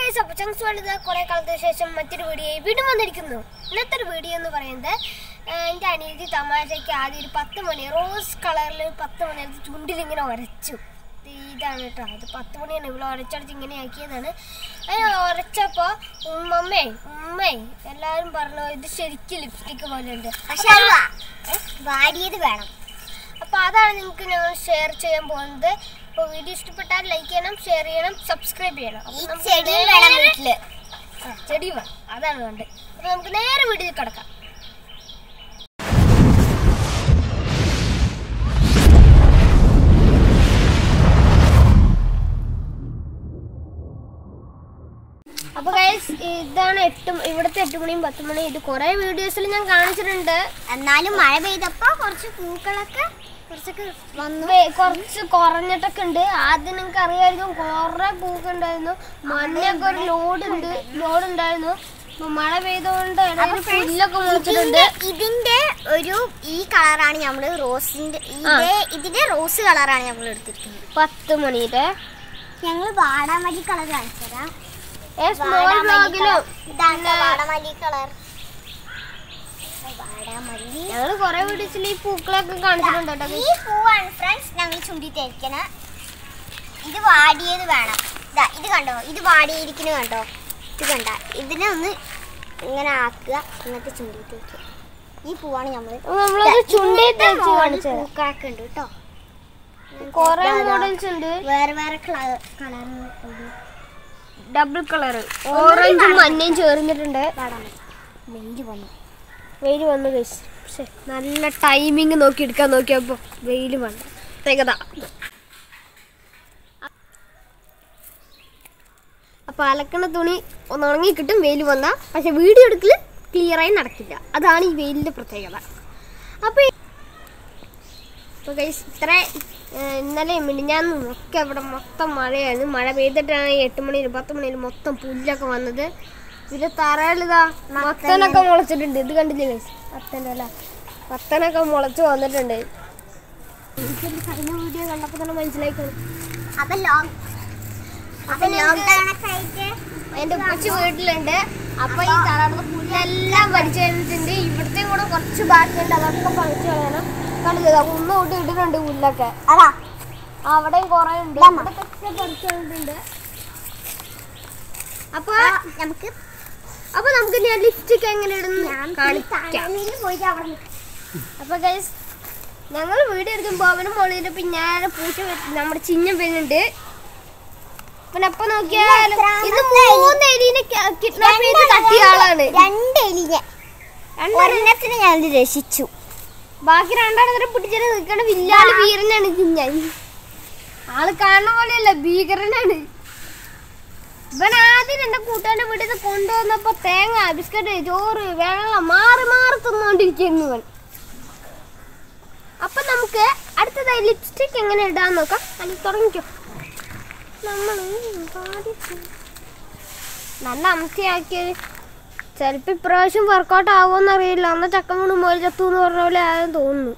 Guys അപ്പോൾ ചങ്സ് വേണ്ടത് കുറേ കാലത്തിന് ശേഷം മറ്റൊരു വീഡിയോ വീണ്ടും വന്നിരിക്കുന്നു ഇന്നത്തെ ഒരു വീഡിയോ എന്ന് പറയുന്നത് ആ, എൻ്റെ അനിയത്തി തമാശയ്ക്ക് ആദ്യം ഒരു പത്ത് മണി റോസ് കളറിൽ പത്ത് മണി അത് ചുണ്ടിലിങ്ങനെ ഉരച്ചു ഇത് ഇതാണ് കേട്ടോ അത് പത്ത് മണിയാണ് ഇവിടെ ഉരച്ചടച്ച് ഇങ്ങനെ ആക്കിയതാണ് അതിന് ഉരച്ചപ്പോൾ ഉമ്മമ്മേ ഉമ്മേ എല്ലാവരും പറഞ്ഞു ഇത് ശരിക്കും ലിപ്സ്റ്റിക്ക് പോലെ ഉണ്ട് പക്ഷെ അത് വാ- വാടിയത് വേണം അപ്പോൾ അതാണ് നിങ്ങൾക്ക് ഞങ്ങൾ ഷെയർ ചെയ്യാൻ പോകുന്നത് അപ്പോൾ വീഡിയോ ഇഷ്ടപ്പെട്ടാൽ ലൈക്ക് ചെയ്യണം ഷെയർ ചെയ്യണം സബ്സ്ക്രൈബ് ചെയ്യണം ഈ അപ്പോൾ നമുക്ക് ചെടിയും വേണം നേരെ- വീട്ടില് ആ, ചെടി വേണം അതാണ് വേണ്ടത് അപ്പോൾ നമുക്ക് നേരെ വീട്ടിൽ കിടക്കാം അപ്പോൾ ഗൈസ് ഇതാണ് എട്ട് മ- ഇവിടുത്തെ എട്ട് മണിയും പത്ത് മണിയും ഇത് കുറേ വീഡിയോസിൽ ഞാൻ കാണിച്ചിട്ടുണ്ട് എന്നാലും മഴ പെയ്തപ്പോ കുറച്ച് പൂക്കളൊക്കെ കുറച്ചൊക്കെ വന്നു വേ- കുറച്ച് കുറഞ്ഞിട്ടൊക്കെ ഉണ്ട് ആദ്യം നിങ്ങൾക്ക് അറിയാമായിരിക്കും കുറെ പൂക്കൾ ഉണ്ടായിരുന്നു മഞ്ഞൊക്കെ ഒരു ലോഡ് ഉണ്ട് ലോഡ് ഉണ്ടായിരുന്നു അപ്പൊ മഴ പെയ്തുകൊണ്ട് ഇടയിൽ അപ്പൊ friends, പുല്ലൊക്കെ മുളിച്ചിട്ടുണ്ട് ഇതിന്റെ ഇതിന്റെ ഒരു ഈ കളറാണ് നമ്മള് റോസിന്റെ ഇതേ ഇതിന്റെ റോസ് കളറാണ് നമ്മൾ എടുത്തിരിക്കുന്നത് പത്ത് മണിയുടെ ഞങ്ങള് വാടാമല്ലി കളർ കാണിച്ചുതരാം സ്മോൾ ബ്ലോഗിലും ഇതാണ് വാടാമല്ലി കളർ വാടാമല്ലി ഞങ്ങൾ കുറെ വീഡിയോസിൽ ഈ പൂക്കളൊക്കെ കാണിച്ചിട്ടുണ്ട് കേട്ടോ ഈ പൂവാണ് ഫ്രണ്ട്സ് ഞങ്ങൾ ചുണ്ടി തേക്കണ ഇത് വാടിയത് വേണം ഇതാ ഇത് കണ്ടോ ഇത് വാടിയിരിക്കുന്നത് കണ്ടോ ഇത് കണ്ട ഇതിനെ ഒന്ന് ഇങ്ങനെ ആക്കുക എന്നിട്ട് ചുണ്ടി തേക്കുക ഈ പൂവാണ് നമ്മൾ അപ്പൊ നമ്മളത് ചുണ്ടി തേച്ച് കാണിച്ചത് പൂക്കളൊക്കെ ഉണ്ട് കേട്ടോ കുറെ മോഡൽസ് ഉണ്ട് വേറെ വേറെ കളർ കളർ ഡബിൾ കളർ ഓറഞ്ചും മഞ്ഞയും ചേർന്നിട്ടുണ്ട് വെയില് വന്നു വെയിൽ വന്നു ഗൈസ് പക്ഷെ നല്ല ടൈമിങ് നോക്കി എടുക്കാൻ നോക്കിയപ്പോ വെയിൽ വന്നു പ്രത്യേകത അപ്പൊ അലക്കണ തുണി ഒന്ന് ഉണങ്ങി കിട്ടും വെയിൽ വന്നാ പക്ഷെ വീഡിയോ എടുക്കല് ക്ലിയർ ആയി നടക്കില്ല അതാണ് ഈ വെയിലിന്റെ പ്രത്യേകത അപ്പൊ ഈ- അപ്പൊ ഗൈസ് ഇത്ര ഏഹ്, ഇന്നലെയും മിനിഞ്ഞാന്നും ഒക്കെ ഇവിടെ മൊത്തം മഴയാണ് മഴ പെയ്തിട്ടാണ് ഈ എട്ട് മണിയിൽ പത്ത് മണിയിൽ മൊത്തം പുല്ലൊക്കെ വന്നത് ഇതിന്റെ തറയിലിതാ മത്തനൊക്കെ മുളച്ചിട്ടുണ്ട് ഇത് കണ്ടില്ലേ ഗൈസ് മത്തൻ്റെ അല്ല മത്തനൊക്കെ മുളച്ച് വന്നിട്ടുണ്ട് എനിക്കത് കഴിഞ്ഞ വീഡിയോ കണ്ടപ്പോൾ തന്നെ മനസ്സിലായിക്കോളും അപ്പൊ ലോങ് അപ്പൊ ലോക്ക്ഡൌൺ ഒക്കെ ആയിട്ട് എന്റെ ഉപ്പച്ചി വീട്ടിലുണ്ട് അപ്പൊ ഈ തറയുടെ പുല്ലെല്ലാം വലിച്ചു കഴിഞ്ഞിട്ടുണ്ട് ഇവിടുത്തെ കൂടെ കുറച്ച് ബാക്കിയുണ്ട് അതൊക്കെ പറിച്ചു കളയണം കണ്ടില്ല ഒന്ന് തൊട്ട് ഇട്ടിട്ടുണ്ട് പുല്ലൊക്കെ അതാ അവിടെയും കുറെ ഉണ്ട് ഇതാമ്മ. ഇവിടൊക്കെ പറിച്ചു കളഞ്ഞിട്ടുണ്ട് അപ്പൊ നമുക്ക് അപ്പൊ നമുക്ക് ഞാൻ ലിപ്സ്റ്റിക് എങ്ങനെ ഇടുന്നു കാണിക്കാം തലയിൽ പോയിട്ട് അവിടെ നിൽക്കാം. അപ്പൊ ഗൈസ് ഞങ്ങൾ വീട് എടുക്കുമ്പോ അവന് മുകളിൽ പിന്നാലെ പൂച്ച വരും. നമ്മുടെ ചിഹ്നം വരുന്നുണ്ട് പിന്നെ അപ്പൊ നോക്കിയാലും ഇത് മൂന്ന് എലീനെ കിഡ്നാപ്പ് ചെയ്ത് തട്ടിയ ആളാണ് രണ്ട് എലിയെ ഒരെണ്ണത്തിന് ഞാൻ രസിച്ചു ബാക്കി രണ്ടെണ്ണത്തിനെ പിടിച്ചിട്ട് നിൽക്കണ വില്ലാള് വീരനാണ് ചിഞ്ഞാൻ ആള് കാണുന്ന പോലെയല്ല ഭീകരനാണ് ഇവൻ ആദ്യം എന്റെ കൂട്ടുകാരന്റെ വീട്ടിൽ നിന്ന് കൊണ്ടുവന്നപ്പോ തേങ്ങ ബിസ്ക്കറ്റ് ചോറ് വെള്ളം മാറി മാറി തിന്നോണ്ടിരിക്കുന്നു ഇവൻ അപ്പൊ നമുക്ക് അടുത്തതായി ലിപ്സ്റ്റിക് എങ്ങനെ ഇടാൻ നോക്കാം അതിൽ തുടങ്ങിക്കോ നമ്മള് പാടി- നല്ല അംശയാക്കിയത് ചിലപ്പോ ഇപ്രാവശ്യം വർക്കൗട്ട് ആവുമെന്ന് അറിയില്ല അന്ന് ചക്ക വീണ് പോലെ ചത്തു എന്ന് പറഞ്ഞ പോലെ ആയെന്ന് തോന്നുന്നു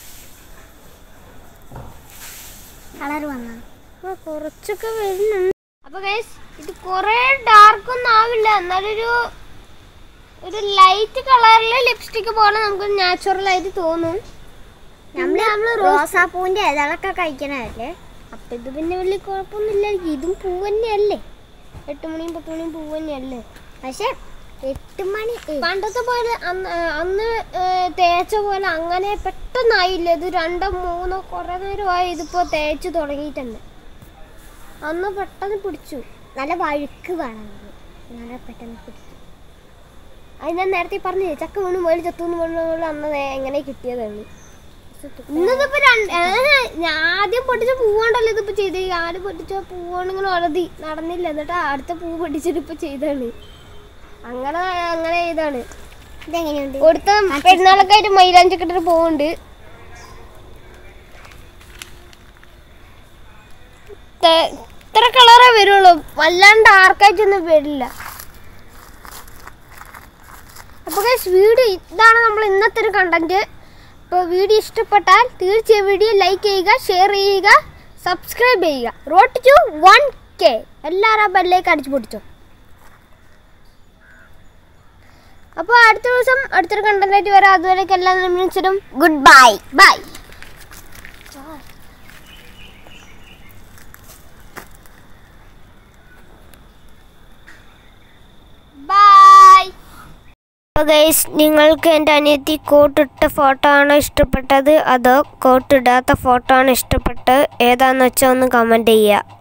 കളർ വന്ന ആ, കുറച്ചൊക്കെ വരുന്നുണ്ട് അപ്പൊ ഗൈസ് ഇത് കുറെ ഡാർക്ക് ഒന്നും ആവില്ല എന്നാലൊരു ഒരു ലൈറ്റ് കളറിലെ ലിപ്സ്റ്റിക് പോലെ നമുക്ക് നാച്ചുറൽ ആയിട്ട് തോന്നും നമ്മള് നമ്മള് റോസാപ്പൂവിന്റെ ഇതളൊക്കെ കഴിക്കണല്ലേ അപ്പൊ ഇത് പിന്നെ വലിയ കുഴപ്പമൊന്നുമില്ല ഇതും പൂ തന്നെയല്ലേ എട്ട് മണിയും പത്ത് മണിയും പൂ തന്നെയല്ലേ പക്ഷെ എട്ട് മണി ഏ, പണ്ടത്തെ പോലെ അന്ന് ആ, അന്ന് ഏ, തേച്ച പോലെ അങ്ങനെ പെട്ടെന്നായില്ല ഇത് രണ്ടോ മൂന്നോ കുറെ നേരമായി ഇതിപ്പോ തേച്ച് തുടങ്ങിയിട്ടുണ്ട് അന്ന് പെട്ടെന്ന് പിടിച്ചു നല്ല വഴുക്ക് വേണം ഇത്. നല്ല പെട്ടെന്ന് പിടിക്കും അത് ഞാൻ നേരത്തെ പറഞ്ഞില്ലേ ചക്ക വീണ് മുതൽ ചത്തുന്ന് പറഞ്ഞ പോലെ അന്ന് നേ- എങ്ങനെ കിട്ടിയതാണ് ഇന്നിതിപ്പോ രണ്ട് ഏ, ഞാൻ ആദ്യം പൊട്ടിച്ച പൂവാണ്ടല്ലോ ഇതിപ്പോ ചെയ്ത് ആദ്യം പൊട്ടിച്ച പൂവാണ് ഇങ്ങനെ ഒലതി നടന്നില്ല എന്നിട്ട് അടുത്ത പൂ പൊട്ടിച്ചിട്ട് ഇപ്പൊ ചെയ്താണ് അങ്ങനെ അങ്ങനെ ചെയ്താണ് ഇതെങ്ങനെയുണ്ട് കൊടുത്ത പെരുന്നാളൊക്കെ ആയിട്ട് മൈലാഞ്ചൊക്കെ ഇട്ടിട്ട് പോകുന്നുണ്ട് ത- ഇത്ര കളറേ വരുള്ളൂ വല്ലാണ്ട് ആർക്കായിട്ടൊന്നും വരില്ല അപ്പോൾ വീഡിയോ ഇതാണ് നമ്മൾ ഇന്നത്തെ ഒരു കണ്ടന്റ് അപ്പോൾ വീഡിയോ ഇഷ്ടപ്പെട്ടാൽ തീർച്ചയായും വീഡിയോ ലൈക്ക് ചെയ്യുക ഷെയർ ചെയ്യുക സബ്സ്ക്രൈബ് ചെയ്യുക റോട്ട് ടു വൺ കെ എല്ലാവരും ആ ബെല്ലേക്ക് അടിച്ചു പൊട്ടിച്ചോ അപ്പോൾ അടുത്ത ദിവസം അടുത്തൊരു കണ്ടന്റ് ആയിട്ട് വരാം അതുവരേക്കും എല്ലാ നിമിഷത്തിനും ഗുഡ് ബൈ ബൈ ബൈ അപ്പോൾ ഗൈസ് നിങ്ങൾക്ക് എൻ്റെ അനിയത്തി കോട്ടിട്ട ഫോട്ടോ ആണോ ഇഷ്ടപ്പെട്ടത് അതോ കോട്ടിടാത്ത ഫോട്ടോ ആണോ ഇഷ്ടപ്പെട്ടത് ഏതാണെന്ന് വെച്ചാൽ ഒന്ന് കമൻറ്റ് ചെയ്യുക